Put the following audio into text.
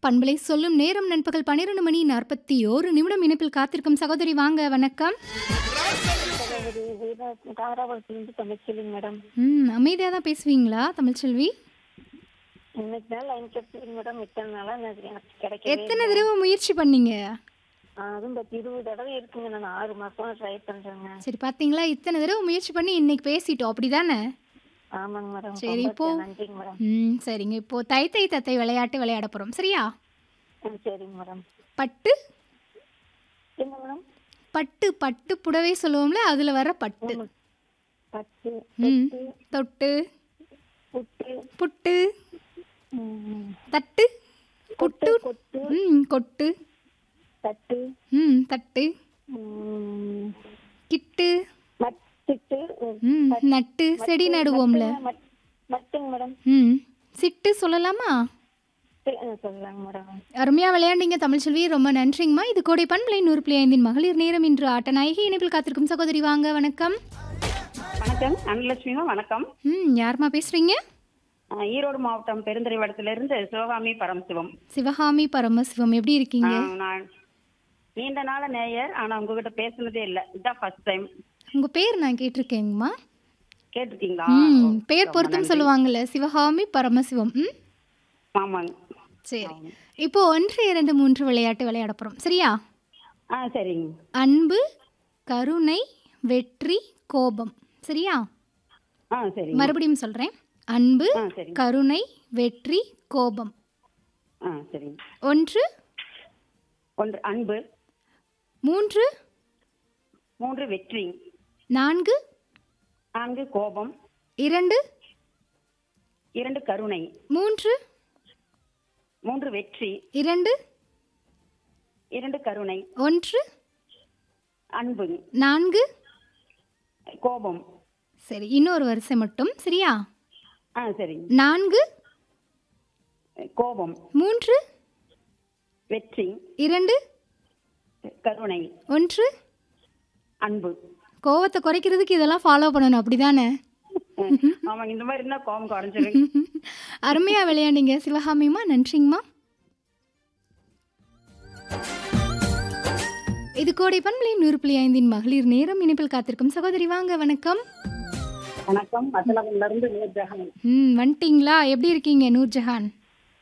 பண்பலை சொல்லும் நேரம் நண்பகல் பன்னிரண்டு மணி நாற்பத்தி ஓரு நிமிடம் இணைப்பில் காத்திருக்கும் சகோதரி வாங்க வணக்கம் சகோதரி வீரா தாராபுரத்துலேருந்து தமிழ்ச்செல்வி மேடம் ம் அமைதியாக தான் பேசுவீங்களா தமிழ்ச்செல்வி இன்னைக்கு தான் லைன் கிடைச்சிருக்கு மேடம் இத்தனை நாளாக எனக்கு எனக்கு கிடைக்கவே எத்தனை தடவை முயற்சி பண்ணீங்க ஆ, அதுவும் பத்து இருபது தடவை இருக்குங்க நான் ஆறு மாசமா ட்ரை பண்றேங்க சரி பார்த்தீங்களா இத்தனை தடவை முயற்சி பண்ணி இன்னைக்கு பேசிட்டோம் அப்படிதானே ஆமாங்க மேடம் சரி, ரொம்ப இப்போ- நன்றிங்க மேடம் ம் சரிங்க இப்போ தை தை தத்தை விளையாட்டு விளையாட போகிறோம் சரியா ம், சரிங்க மேடம் பட்டு என்ன மேடம் பட்டு பட்டு புடவை சொல்லுவோம்ல அதில் வர பட்டு பத்து ம் தொட்டு புட்டு புட்டு ம், தட்டு கொட்டு குட்டு கொட்டு ம் கொட்டு தட்டு ம் தட்டு ம், கிட்டு மட்டிட்டு ம் நட்டு செடி நடுவோம்ல மட்- மட்டுங்க மேடம் ம் சிட்டு சொல்லலாமா சரி, ஆ, சொல்லலாங்க மேடம் அருமையாக விளையாண்டீங்க தமிழ்ச்செல்வி ரொம்ப நன்றிங்கம்மா இது கோடை பண்பலை நூறு புள்ளி ஐந்தின் மகளிர் நேரம் இன்று ஆட்ட நாயகி இணைப்பில் காத்திருக்கும் சகோதரி வாங்க வணக்கம் வணக்கம் அன்னலட்சுமிமா வணக்கம் ம் யாரும்மா பேசுகிறீங்க அஹ் ஈரோடு மாவட்டம் பெருந்துறைவடத்திலிருந்து சிவகாமி பரமசிவம் சிவகாமி பரமசிவம் எப்படி இருக்கீங்க அஹ் நான் நீண்ட நாள நேயர் ஆனா உங்ககிட்ட பேசுனதே இல்ல இதான் ஃபர்ஸ்ட் டைம் உங்கள் பேர் நான் கேட்டிருக்கேங்கம்மா கேட்டிருக்கீங்களா ம் ஓ, பேர் ரொம்ப பொருத்தம் நன்றி. சொல்லுவாங்கல்ல சிவகாமி பரமசிவம் ம் ஆமாங்க சரி இப்போ ஒன்று இரண்டு மூன்று விளையாட்டு விளையாட போகிறோம் சரியா ஆ சரிங்க அன்பு கருணை வெற்றி கோபம் சரியா ஆ சரிங்க மறுபடியும் சொல்கிறேன் அன்பு ஆ சரிங்க கருணை வெற்றி கோபம் ஆ சரிங்க ஒன்று ஒன்று அன்பு மூன்று மூன்று வெற்றி நான்கு நான்கு கோபம் இரண்டு இரண்டு கருணை மூன்று மூன்று வெற்றி இரண்டு இரண்டு கருணை ஒன்று அன்பு நான்கு கோபம் சரி இன்னொரு வரிசை மட்டும் சரியா ஆ சரிங்க நான்கு கோபம் மூன்று வெற்றி இரண்டு கருணை ஒன்று அன்பு கோவத்தை குறைக்கிறதுக்கு இதெல்லாம் ஃபாலோ பண்ணணும் அப்படிதானே ஆமாங்க இந்த மாதிரி இருந்தா கோபம் குறைஞ்சிருங்க அருமையாக விளையாண்டீங்க சிவகாமிம்மா நன்றிங்கம்மா இது கோடை பண்பலை நூறு புள்ளி ஐந்தின் மகளிர் நேரம் இணைப்பில் காத்திருக்கும் சகோதரி வாங்க வணக்கம் வணக்கம் மத்தளம்ல இருந்து நூர்ஜஹான் ம் வந்துட்டீங்களா எப்படி இருக்கீங்க நூர்ஜஹான்